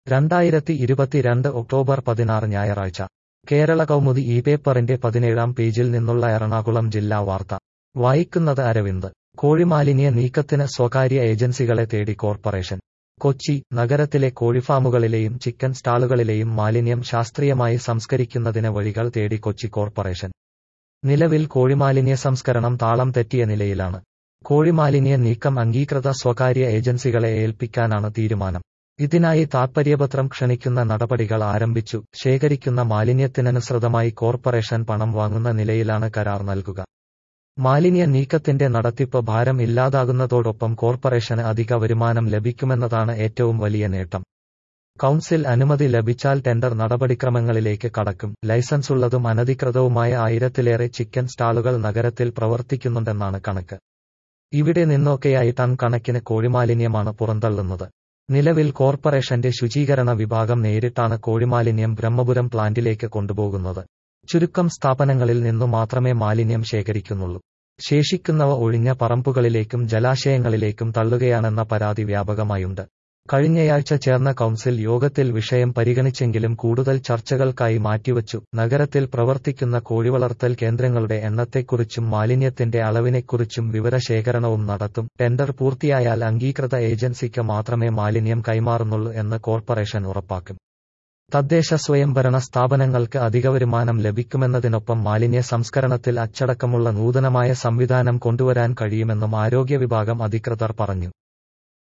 രണ്ടായിരത്തി ഇരുപത്തിരണ്ട് ഒക്ടോബർ പതിനാറ് ഞായറാഴ്ച കേരള കൗമുദി ഈ പേപ്പറിന്റെ പതിനേഴാം പേജിൽ നിന്നുള്ള എറണാകുളം ജില്ലാ വാർത്ത വായിക്കുന്നത് അരവിന്ദ് കോഴിമാലിന്യ നീക്കത്തിന് സ്വകാര്യ ഏജൻസികളെ തേടി കോർപ്പറേഷൻ കൊച്ചി നഗരത്തിലെ കോഴിഫാമുകളിലെയും ചിക്കൻ സ്റ്റാളുകളിലെയും മാലിന്യം ശാസ്ത്രീയമായി സംസ്കരിക്കുന്നതിന് വഴികൾ തേടി കൊച്ചി കോർപ്പറേഷൻ നിലവിൽ കോഴിമാലിന്യ സംസ്കരണം താളം തെറ്റിയ നിലയിലാണ് കോഴിമാലിന്യ നീക്കം അംഗീകൃത സ്വകാര്യ ഏജൻസികളെ ഏൽപ്പിക്കാനാണ് തീരുമാനം ഇതിനായി താത്പര്യപത്രം ക്ഷണിക്കുന്ന നടപടികൾ ആരംഭിച്ചു ശേഖരിക്കുന്ന മാലിന്യത്തിനനുസൃതമായി കോർപ്പറേഷൻ പണം വാങ്ങുന്ന നിലയിലാണ് കരാർ നൽകുക മാലിന്യ നീക്കത്തിന്റെ നടത്തിപ്പ് ഭാരം ഇല്ലാതാകുന്നതോടൊപ്പം കോർപ്പറേഷന് അധിക വരുമാനം ലഭിക്കുമെന്നതാണ് ഏറ്റവും വലിയ നേട്ടം കൗൺസിൽ അനുമതി ലഭിച്ചാൽ ടെൻഡർ നടപടിക്രമങ്ങളിലേക്ക് കടക്കും ലൈസൻസുള്ളതും അനധികൃതവുമായ ആയിരത്തിലേറെ ചിക്കൻ സ്റ്റാളുകൾ നഗരത്തിൽ പ്രവർത്തിക്കുന്നുണ്ടെന്നാണ് കണക്ക് ഇവിടെ നിന്നൊക്കെയായി ടൺ കണക്കിന് കോഴിമാലിന്യമാണ് പുറന്തള്ളുന്നത് നിലവിൽ കോർപ്പറേഷന്റെ ശുചീകരണ വിഭാഗം നേരിട്ടാണ് കോഴിമാലിന്യം ബ്രഹ്മപുരം പ്ലാന്റിലേക്ക് കൊണ്ടുപോകുന്നത് ചുരുക്കം സ്ഥാപനങ്ങളിൽ നിന്നു മാത്രമേ മാലിന്യം ശേഖരിക്കുന്നുള്ളൂ ശേഷിക്കുന്നവ ഒഴിഞ്ഞ പറമ്പുകളിലേക്കും ജലാശയങ്ങളിലേക്കും തള്ളുകയാണെന്ന പരാതി വ്യാപകമായുണ്ട് കഴിഞ്ഞയാഴ്ച ചേർന്ന കൗൺസിൽ യോഗത്തിൽ വിഷയം പരിഗണിച്ചെങ്കിലും കൂടുതൽ ചർച്ചകൾക്കായി മാറ്റിവച്ചു നഗരത്തിൽ പ്രവർത്തിക്കുന്ന കോഴിവളർത്തൽ കേന്ദ്രങ്ങളുടെ എണ്ണത്തെക്കുറിച്ചും മാലിന്യത്തിന്റെ അളവിനെക്കുറിച്ചും വിവരശേഖരണവും നടത്തും ടെൻഡർ പൂർത്തിയായാൽ അംഗീകൃത ഏജൻസിക്ക് മാത്രമേ മാലിന്യം കൈമാറുന്നുള്ളൂ എന്ന് കോർപ്പറേഷൻ ഉറപ്പാക്കും തദ്ദേശ സ്വയംഭരണ സ്ഥാപനങ്ങൾക്ക് അധിക വരുമാനം ലഭിക്കുമെന്നതിനൊപ്പം മാലിന്യ സംസ്കരണത്തിൽ അച്ചടക്കമുള്ള നൂതനമായ സംവിധാനം കൊണ്ടുവരാൻ കഴിയുമെന്നും ആരോഗ്യ വിഭാഗം അധികൃതർ പറഞ്ഞു